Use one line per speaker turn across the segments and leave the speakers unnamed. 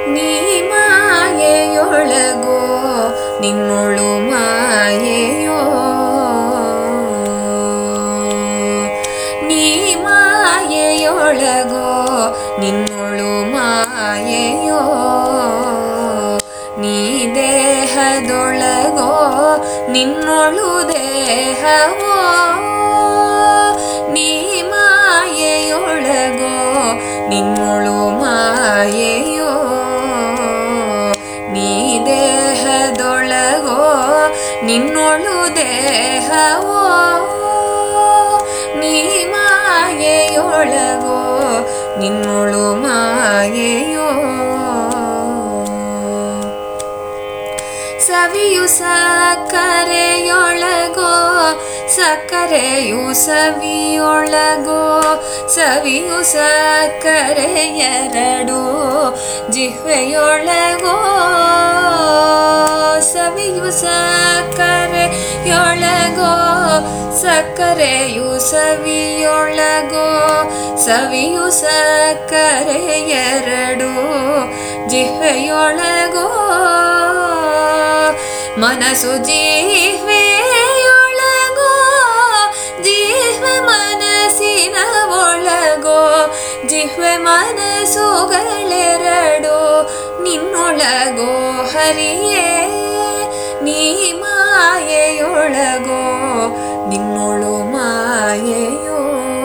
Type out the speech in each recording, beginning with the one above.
ನೀ ಮಾಯೆಯೊಳಗೋ ನಿನ್ನೊಳು ಮಾಯೆಯೋ ನೀ ಮಾಯೆಯೊಳಗೋ ನಿನ್ನೊಳು ಮಾಯೆಯೋ ನೀ ದೇಹದೊಳಗೋ ನಿನ್ನೊಳು ದೇಹವೋ ನೀ ಮಾಯೆಯೊಳಗೋ ನಿನ್ನೊಳು ಮಾಯೆಯೋ ನೀ ದೇಹದೊಳಗೋ ನಿನ್ನೊಳು ದೇಹವೋ ನೀ ಮಾಯೆಯೊಳಗೋ ನಿನ್ನೊಳು ಮಾಯೆಯೋ ಸವಿಯು ಸಕ್ಕರೆಯೊಳಗೋ ಸಕ್ಕರೆಯು ಸವಿಯೊಳಗೋ ಸವಿಯು ಸಕ್ಕರೆ ಎರಡು ಜಿಹ್ವೆಯೊಳಗೋ ಸವಿಯು ಸಕ್ಕರೆಯೊಳಗೋ ಸಕ್ಕರೆಯು ಸವಿಯೊಳಗೋ ಸವಿಯು ಸಕ್ಕರೆ ಎರಡು ಜಿಹ್ವೆಯೊಳಗೋ ಮನಸ್ಸು ಜಿಹ್ವೆಯೊಳಗೋ ಜಿಹ್ವೆ ಮನಸ್ಸಿನ ಒಳಗೋ ಜಿಹ್ವೆ ಮನಸ್ಸುಗಳೆರಡು ನಿನ್ನೊಳಗೋ ಹರಿಯೇ ನೀ ಮಾಯೆಯೊಳಗೋ ನಿನ್ನೊಳು ಮಾಯೆಯೋ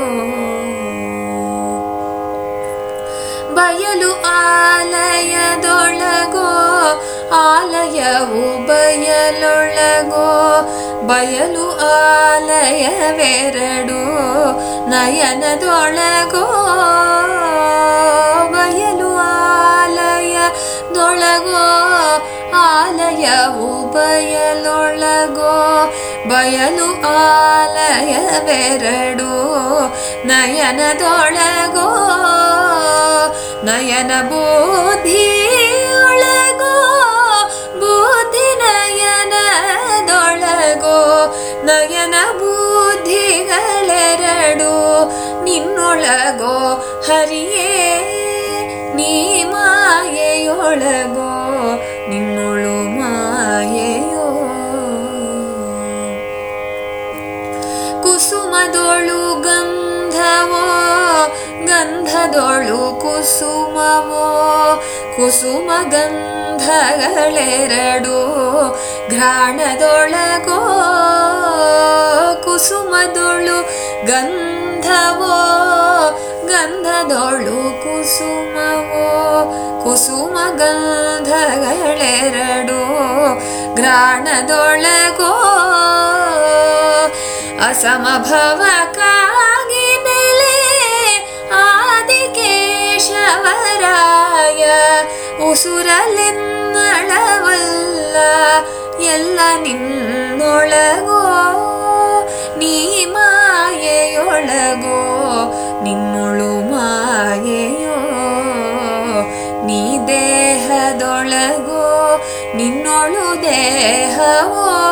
ಬಯಲು ಆಲಯದೊಳಗೋ ಆಲಯವು ಬಯಲೊಳಗೋ ಬಯಲು ಆಲಯವೆರಡು ನಯನದೊಳಗೋ ಬಯಲು ಆಲಯದೊಳಗೋ ಆಲಯವು ಬಯಲೊಳಗೋ ಬಯಲು ಆಲಯವೆರಡು ನಯನದೊಳಗೋ ನಯನ ಬುದ್ಧಿಯೊಳಗೋ ಬುದ್ಧಿ ನಯನದೊಳಗೋ ನಯನ ಬುದ್ಧಿಗಳೆರಡು ನಿನ್ನೊಳಗೋ ಹರಿಯೇ ನೀ ಮಾಯೆಯೊಳಗೋ ನಿನ್ನೊಳು ಮಾಯೆಯೋ ಕುಸುಮದೊಳು ಗಂಧವೋ ಗಂಧದೊಳು ಕುಸುಮವೋ ಕುಸುಮ ಗಂಧಗಳೆರಡು ಘ್ರಾಣದೊಳಗೋ ಕುಸುಮದೊಳು ಗಂಧವೋ ಗಂಧದೊಳು ಕುಸುಮವೋ ಕುಸುಮ ಗಂಧಗಳೆರಡು ಘ್ರಾಣದೊಳಗೋ ಅಸಮಭವಕ್ಕಾಗಿ ನೆಲೆ ಆದಿಕೇಶವರಾಯ ಉಸುರಲೆನ್ನಳವಲ್ಲ ಎಲ್ಲ ನಿನ್ನೊಳಗೋ ನೀ ಮಾಯೆಯೊಳಗೋ ನಿನ್ನೊಳು ಮಾಯೆಯೋ ನೀ ದೇಹದೊಳಗೋ ನಿನ್ನೊಳು ದೇಹವೋ